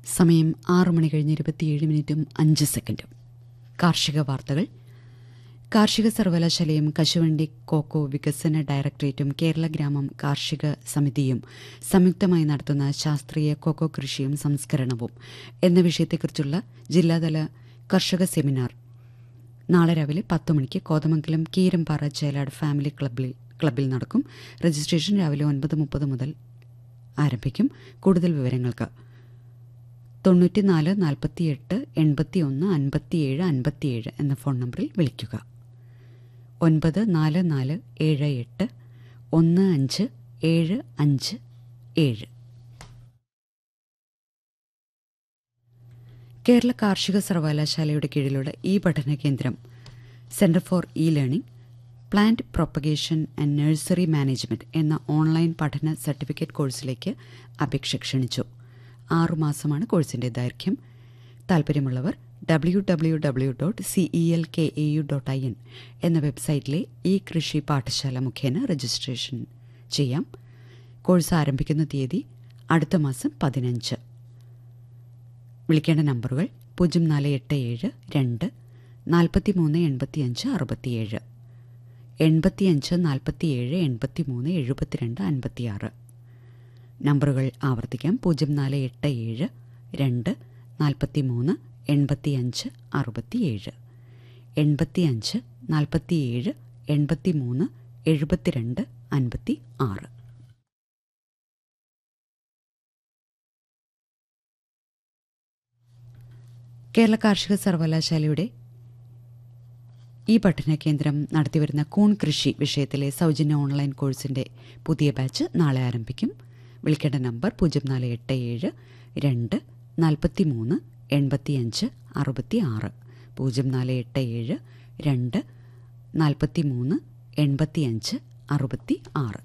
സമയം ആറു മണി കഴിഞ്ഞ് ഇരുപത്തിയേഴ് മിനിറ്റും അഞ്ച് സെക്കൻഡും കാർഷിക വാർത്തകൾ കാർഷിക സർവകലാശാലയും കശുവണ്ടി കോക്കോ വികസന ഡയറക്ടറേറ്റും കേരള ഗ്രാമം കാർഷിക സമിതിയും സംയുക്തമായി നടത്തുന്ന ശാസ്ത്രീയ കോക്കോ കൃഷിയും സംസ്കരണവും എന്ന വിഷയത്തെക്കുറിച്ചുള്ള ജില്ലാതല കർഷക സെമിനാർ നാളെ രാവിലെ പത്ത് മണിക്ക് കോതമംഗലം കീരമ്പാറ ചേലാട് ഫാമിലി ക്ലബിൽ ക്ലബിൽ നടക്കും രജിസ്ട്രേഷൻ രാവിലെ ഒൻപത് മുപ്പത് മുതൽ ആരംഭിക്കും കൂടുതൽ വിവരങ്ങൾക്ക് തൊണ്ണൂറ്റിനാല് നാൽപ്പത്തിയെട്ട് എൺപത്തി ഒന്ന് അൻപത്തിയേഴ് അൻപത്തിയേഴ് എന്ന ഫോൺ നമ്പറിൽ വിളിക്കുക ഒൻപത് നാല് നാല് ഏഴ് എട്ട് ഒന്ന് അഞ്ച് ഏഴ് അഞ്ച് ഏഴ് കേരള കാർഷിക സർവകലാശാലയുടെ കീഴിലുള്ള ഈ പഠന കേന്ദ്രം centre for e learning plant propagation and nursery management എന്ന ഓൺലൈൻ പഠന സർട്ടിഫിക്കറ്റ് കോഴ്സിലേക്ക് അപേക്ഷ ക്ഷണിച്ചു ആറുമാസമാണ് കോഴ്സിന്റെ ദൈർഘ്യം താൽപ്പര്യമുള്ളവർ W W W dot CE L K A U dot I N എന്ന വെബ്സൈറ്റിലെ ഈ കൃഷി പാഠശാല മുഖേന രജിസ്ട്രേഷൻ ചെയ്യാം കോഴ്സ് ആരംഭിക്കുന്ന തീയതി അടുത്ത മാസം പതിനഞ്ച് വിളിക്കേണ്ട നമ്പറുകൾ പൂജ്യം നാല് എട്ട് ഏഴ് രണ്ട് നാൽപ്പത്തി മൂന്ന് എൺപത്തിയഞ്ച് അറുപത്തിയേഴ് എൺപത്തിയഞ്ച് നാൽപ്പത്തിയേഴ് എൺപത്തി മൂന്ന് എഴുപത്തിരണ്ട് അൻപത്തിയാറ് നമ്പറുകൾ ആവർത്തിക്കാം പൂജ്യം നാല് എട്ട് ഏഴ് രണ്ട് നാൽപ്പത്തി മൂന്ന് എൺപത്തിയഞ്ച് അറുപത്തിയേഴ് എൺപത്തിയഞ്ച് നാൽപ്പത്തിയേഴ് എൺപത്തി മൂന്ന് എഴുപത്തിരണ്ട് അൻപത്തി ആറ് കേരള കാർഷിക സർവകലാശാലയുടെ ഈ പഠന കേന്ദ്രം നടത്തിവരുന്ന കൂൺ കൃഷി വിഷയത്തിലെ സൗജന്യ ഓൺലൈൻ കോഴ്സിന്റെ പുതിയ ബാച്ച് നാളെ ആരംഭിക്കും വിളിക്കേണ്ട നമ്പർ പൂജ്യം നാല് എട്ട് ഏഴ് രണ്ട് നാൽപ്പത്തി മൂന്ന് എൺപത്തിയഞ്ച് അറുപത്തി ആറ് പൂജ്യം നാല് എട്ട് ഏഴ് രണ്ട് നാൽപ്പത്തി മൂന്ന് എൺപത്തിയഞ്ച് അറുപത്തി ആറ്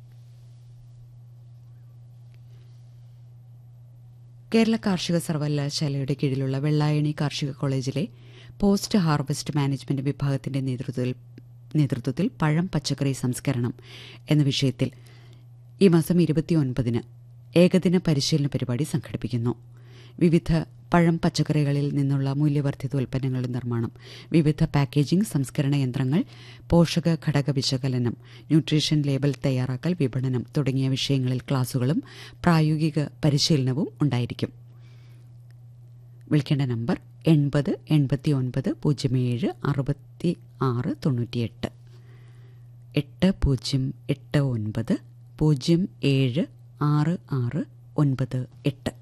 കേരള കാർഷിക സർവകലാശാലയുടെ കീഴിലുള്ള വെള്ളായണി കാർഷിക കോളേജിലെ പോസ്റ്റ് ഹാർവസ്റ്റ് മാനേജ്മെന്റ് വിഭാഗത്തിന്റെ നേതൃത്വത്തിൽ നേതൃത്വത്തിൽ പഴം പച്ചക്കറി സംസ്കരണം എന്ന വിഷയത്തിൽ ഈ മാസം ഇരുപത്തിയൊൻപതിന് ഏകദിന പരിശീലന പരിപാടി സംഘടിപ്പിക്കുന്നു വിവിധ പഴം പച്ചക്കറികളിൽ നിന്നുള്ള മൂല്യവർദ്ധിത ഉൽപ്പന്നങ്ങളുടെ നിർമ്മാണം വിവിധ പാക്കേജിംഗ് സംസ്കരണ യന്ത്രങ്ങൾ പോഷക ഘടക വിശകലനം ന്യൂട്രീഷൻ ലേബൽ തയ്യാറാക്കൽ വിപണനം തുടങ്ങിയ വിഷയങ്ങളിൽ ക്ലാസുകളും പ്രായോഗിക പരിശീലനവും ഉണ്ടായിരിക്കും വിളിക്കേണ്ട നമ്പർ എൺപത് എൺപത്തി ഒൻപത് പൂജ്യം ഏഴ് അറുപത്തി ആറ് തൊണ്ണൂറ്റിയെട്ട് എട്ട് പൂജ്യം എട്ട് ഒൻപത് പൂജ്യം ഏഴ് ആറ് ആറ് ഒൻപത് എട്ട്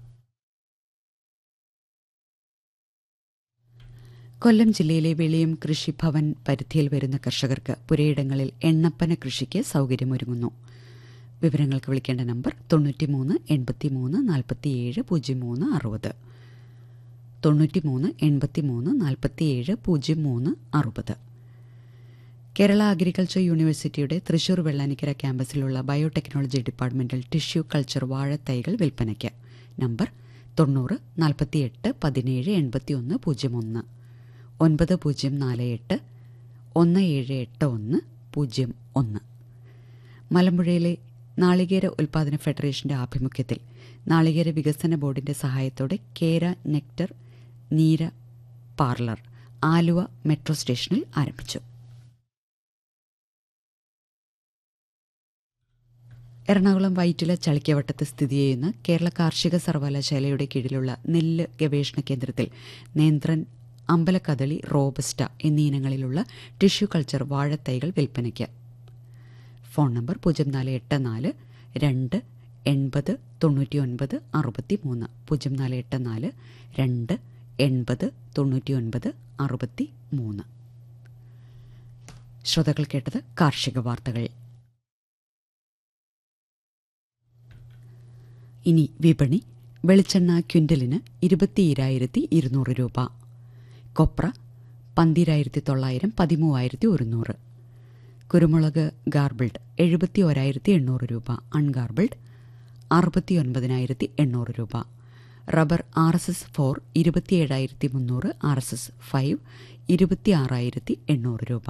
കൊല്ലം ജില്ലയിലെ വെളിയം കൃഷിഭവൻ പരിധിയിൽ വരുന്ന കർഷകർക്ക് പുരയിടങ്ങളിൽ എണ്ണപ്പന കൃഷിക്ക് സൗകര്യമൊരുങ്ങുന്നു വിവരങ്ങൾക്ക് വിളിക്കേണ്ട നമ്പർ തൊണ്ണൂറ്റിമൂന്ന് എൺപത്തിമൂന്ന് നാൽപ്പത്തിയേഴ് പൂജ്യം മൂന്ന് അറുപത് തൊണ്ണൂറ്റിമൂന്ന് എൺപത്തിമൂന്ന് നാൽപ്പത്തിയേഴ് പൂജ്യം മൂന്ന് അറുപത് കേരള അഗ്രികൾച്ചർ യൂണിവേഴ്സിറ്റിയുടെ തൃശൂർ വെള്ളാനിക്കര ക്യാമ്പസിലുള്ള ബയോടെക്നോളജി ഡിപ്പാർട്ട്മെന്റിൽ ടിഷ്യൂ കൾച്ചർ വാഴത്തൈകൾ വിൽപ്പനയ്ക്ക് നമ്പർ തൊണ്ണൂറ് നാൽപ്പത്തിയെട്ട് പതിനേഴ് എൺപത്തിയൊന്ന് പൂജ്യം ഒന്ന് ഒൻപത് പൂജ്യം നാല് എട്ട് ഒന്ന് ഏഴ് എട്ട് ഒന്ന് പൂജ്യം ഒന്ന് മലമ്പുഴയിലെ നാളികേര ഉൽപാദന ഫെഡറേഷന്റെ ആഭിമുഖ്യത്തിൽ നാളികേര വികസന ബോർഡിന്റെ സഹായത്തോടെ Kera nectar neera parlour Aluva metro സ്റ്റേഷനിൽ ആരംഭിച്ചു എറണാകുളം വൈറ്റില ചളിക്കവട്ടത്ത് സ്ഥിതി ചെയ്യുന്ന കേരള കാർഷിക സർവകലാശാലയുടെ കീഴിലുള്ള നെല്ല് ഗവേഷണ കേന്ദ്രത്തിൽ നേന്ത്രൻ അമ്പലക്കദളി റോബസ്റ്റ എന്നീ ഇനങ്ങളിലുള്ള ടിഷ്യൂ കൾച്ചർ വാഴത്തൈകൾ വിൽപ്പനയ്ക്ക് ഫോൺ നമ്പർ പൂജ്യം നാല് എട്ട് നാല് രണ്ട് എൺപത് തൊണ്ണൂറ്റി ഒൻപത് അറുപത്തി മൂന്ന് പൂജ്യം നാല് എട്ട് നാല് രണ്ട് എൺപത് തൊണ്ണൂറ്റി ഒൻപത് അറുപത്തി മൂന്ന് ശ്രോതാക്കൾ കേട്ടത് കാർഷിക വാർത്തകൾ ഇനി വിപണി വെളിച്ചെണ്ണ ക്വിൻ്റലിന് ഇരുപത്തിയിരായിരത്തി ഇരുന്നൂറ് രൂപ കൊപ്ര പന്തിരായിരത്തി തൊള്ളായിരം പതിമൂവായിരത്തി ഒരുന്നൂറ് കുരുമുളക് ഗാർബിൾഡ് എഴുപത്തി ഒരായിരത്തി എണ്ണൂറ് രൂപ അൺഗാർബിൾഡ് അറുപത്തി ഒൻപതിനായിരത്തി എണ്ണൂറ് രൂപ rubber R S S four ഇരുപത്തിയേഴായിരത്തി മുന്നൂറ് ആർ എസ് എസ് ഫൈവ് ഇരുപത്തി ആറായിരത്തി എണ്ണൂറ് രൂപ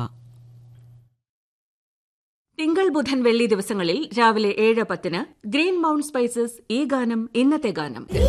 തിങ്കൾ ബുധൻ വെള്ളി ദിവസങ്ങളിൽ രാവിലെ ഏഴ് പത്തിന് ഗ്രീൻ മൗണ്ട് സ്പൈസസ് ഈ ഗാനം ഇന്നത്തെ ഗാനം